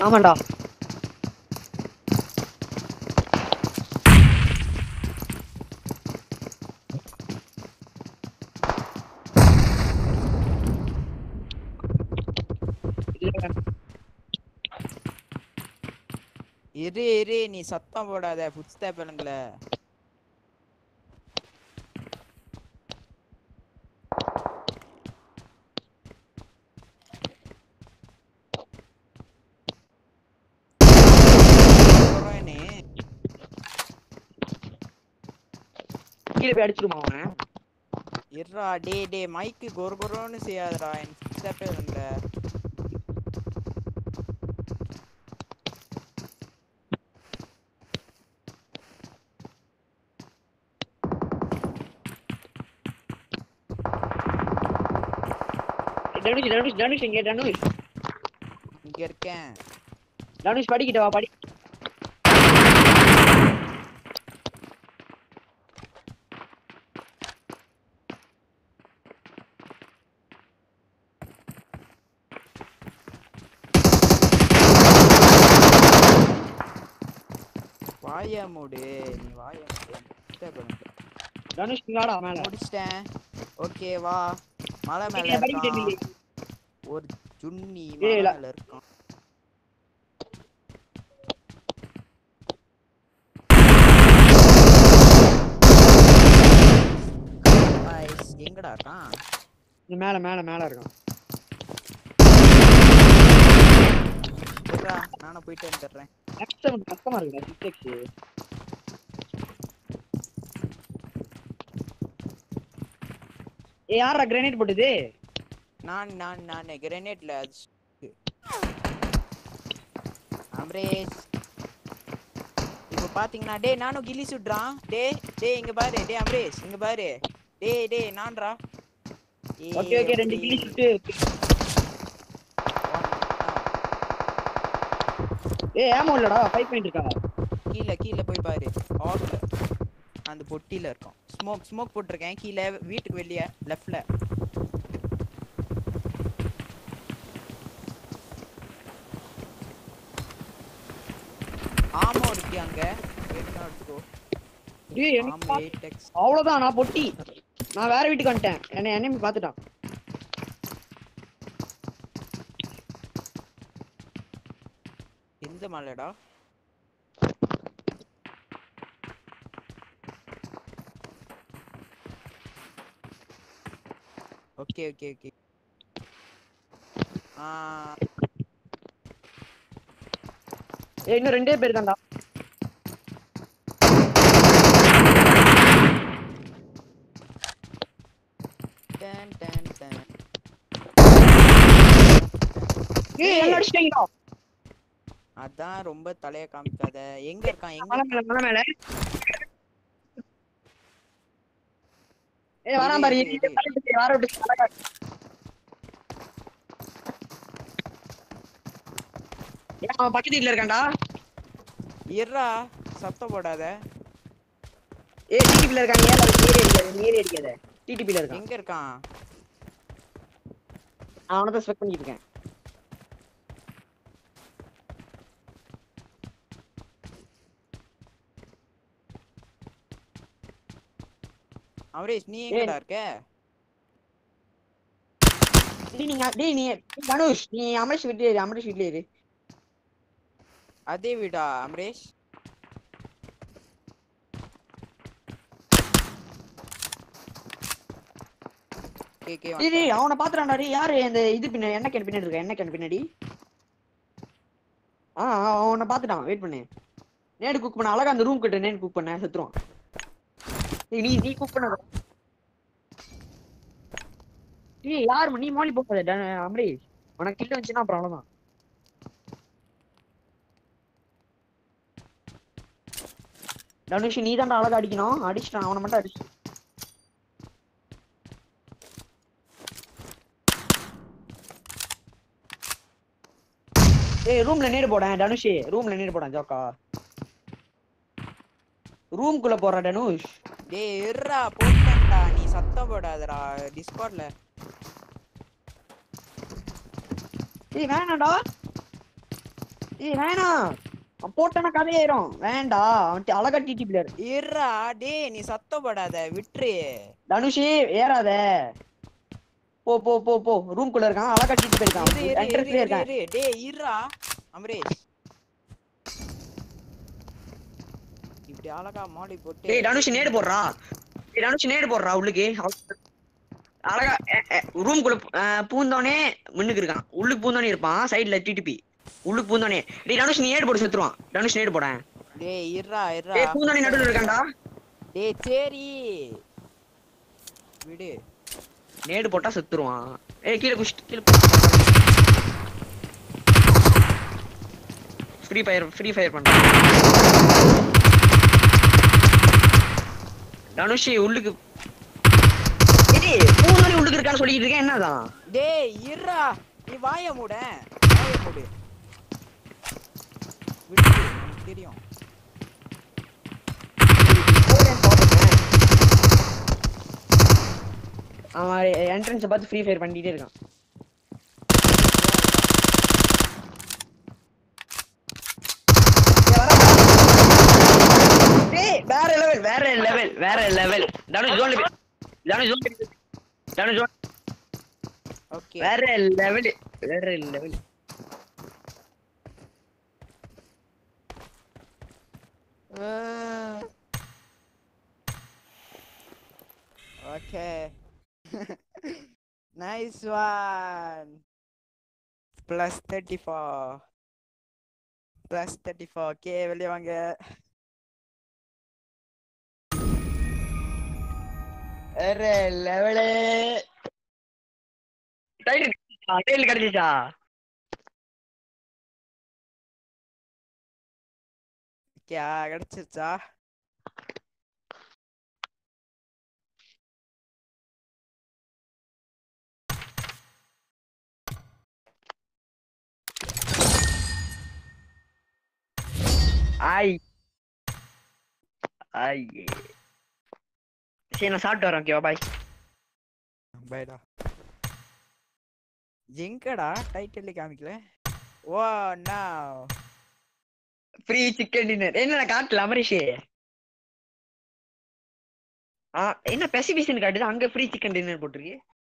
ஆமாண்டா இல்ல, இரு இரு நீ சத்தம் போடாத ஃபுட் ஸ்டெப்னுங்கள கீழே போய் அடிச்சிருமா அவன் இருடா டே டே மைக்கு கொர கொரோன்னு செய்யாதடா என் ஃபுட் ஸ்டெப்பே இல்ல தனுஷ் தனுஷ் தனுஷ் இங்க தனுஷ் இங்க இருக்கேன் தனுஷ் படிக்கிட்ட வா படி வாய மூடு நீ வாய மூடு Step பண்ணுங்க. தனுஷ் நீ வாடா மேல முடிச்சிட்டேன் ஓகே வா மலை மேல நீ படிக்கிட்ட நீ இருக்கான் ஒரு ஜுன்னி ஏய், மலை இல்ல. மேல இருக்கான் Guys, எங்கடா இருக்கான் நீ மேல மேல மேல இருக்கான் இருடா, நானும் போயிட்டு வந்துடுறேன் கஷ்டம் கஷ்டமா இருக்குடா சிக்ஸ் ஏ யாரா கிரனேட் போட்டது நான் நான் நான் கிரனேட்ல அம்ரேஷ் இப்போ பாத்தீங்கன்னா டேய் நானும் கில்லி சுடுறான் டேய் டேய் இங்க பாரு டேய் அம்ரேஷ் இங்க பாரு டேய் டேய் நான்டா ஏய், ஓகே ஓகே ரெண்டு கிளி அப்படி. சுட்டு ஏ ஏமோ இல்லடா ஃபைவ் பாயிண்ட் இருக்கா கீழே கீழே போய் பாரு ஆஃப்ல அந்த பொட்டில இருக்கும் ஸ்மோக் ஸ்மோக் போட்டிருக்கேன் கீழே வீட்டுக்கு வெளியே லெஃப்ட்ல ஆமா இருக்கு அங்க வேணும்னா எடுத்துக்கோ டேய் எனக்கு ஆம் பாத்து- எயிட் எக்ஸ் அவ்வளவுதான் நான் பொட்டி நான் வேற வீட்டுக்கு வந்துட்டேன் என்ன enemy பாத்துட்டான் எந்த மலைடா ஓகே ஓகே ஓகே ஆ ஏய் இன்னும் ரெண்டே பேர் தான்டா டன் டன் டன் ஏய் என்ன அடிச்சிட்டீங்கடா அதான் ரொம்ப தலைய காமிக்காத எங்க இருக்கான் எங்க மலை மேல மலை மேல ஏய் வரான் பாரு இரு, இரு, இது வார விட்டு வார விட்டு அழகா இருக்கு. ஏய், அவன் பக்கத்து வீட்ல இருக்கான்டா இருடா சத்தம் போடாத ஏய் டிடிபில இருக்கான் ஏன் அது ஏறி அடிக்காத நீ ஏறி அடிக்காத டிடிபில இருக்கான் எங்க இருக்கான் நான் அவனை தான் ஸ்பெக் பண்ணிட்டு இருக்கேன் அமரேஷ் நீ எங்கடா இருக்க டேய் நீங்க டேய் நீ தனுஷ் நீ அமரேஷ் வீட்லயே இரு அமரேஷ் வீட்லயே இரு அதே வீடா அமரேஷ் கே கே டேய் டேய் அவனை பாத்துறான்டா டேய் யாரு இந்த இது பின்னாடி என்ன கேன் பின்னாடி இருக்க என்ன கேன் பின்னாடி ஆ ஆ, அவனை பாத்துட்டான் வெயிட் பண்ணு நேடு குக் பண்ண அழகா அந்த ரூம் கிட்ட நேடு குக் பண்ண செத்துருவான் டேய் நீ நீ குக் பண்ண டேய் யார் நீ மோலி போகாத அமரேஷ் உனக்கு கிட்ட வந்துச்சுன்னா அப்புறம் அவ்வளவுதான் தனுஷ் நீ தான்டா அழகா அடிக்கணும் அடிச்சிட்டான் அவனை மட்டும் அடிச்சு ஏய் ரூம்ல நேடு போடேன் தனுஷ் ரூம்ல நேடு போடேன் ஜோக்கா ரூம்குள்ள போறா தனுஷ் டேய் இருடா போட்டேன்டா நீ சத்தம் போடாதடா டிஸ்கார்ட்ல ஏய் வேணாம்டா ஏய் வேணாம் அவன் போட்டானா கதையாயிரும் வேண்டாம் அவன் அழகா டிடி பிளேயர் இருடா டேய் நீ சத்தப்படாத விட்டுரு தனுஷி ஏறாத போ போ போ போ ரூம் குள்ள இருக்கான் அழகா டிடி போயிருக்கான் இரு, இரு, இரு, என்ட்ரன்ஸ்லயே இரு, இருக்கான் இரு. டேய் இருடா அமரேஷ் இப்படி அழகா மாடி போட்டு டேய் தனுஷ் நேடு போடுறா டேய் தனுஷ் நேடு போடுறா உள்ளுக்கு அழகா ரூம் குள்ள அஹ், பூந்தோனே முன்னுக்கு இருக்கான் உள்ளுக்கு பூந்தோனே இருப்பான் சைடுல டிடிபி உள்ளுக்கு பூந்தோனே டேய் தனுஷ் நீ நேடு போட்டு செத்துருவான் தனுஷ் நேடு போட டேய் இருடா இருடா டேய் பூந்தோனே நடுவுல இருக்கான்டா டேய் சரி விடு நேடு போட்டா செத்துருவான் ஏய் கீழே குஷ்ட் கீழே ஃப்ரீ ஃபயர் ஃப்ரீ ஃபயர் பண்றான் தனுஷ் உள்ளுக்கு ஏய் பூந்தோனே உள்ளுக்கு இருக்கான்னு சொல்லிட்டு இருக்கேன் என்னதான் டேய் இருடா நீ வாய மூட வாய மூடு விடு எனக்கு தெரியும் அவன் என்ட்ரன்ஸை பார்த்து ஃப்ரீ ஃபயர் பண்ணிட்டே இருக்கான் டேய், வேற லெவல் வேற லெவல் வேற லெவல் தனுஷ் ஜோன்ல போய் Dhanush zone Dhanush zone okay வேற லெவல் வேற level okay nice one plus thirty four plus thirty four okay வெளியே வாங்க வேற லெவலு டைட்டில் டைட்டில் கிடைச்சிச்சா ஓகே கிடைச்சிருச்சா ஆய் ஆய் சரி நான் சாப்பிட்டு வரேன் ஓகேவா பாய் பைடா எங்கடா டைட்டில் காமிக்கல ஓ நா ஃப்ரீ சிக்கன் டின்னர் என்ன நான் காட்டல அமரிஷ் ஆ என்ன பெசிபிஷன் காட்டுது அங்க ஃப்ரீ சிக்கன் டின்னர் போட்டிருக்கு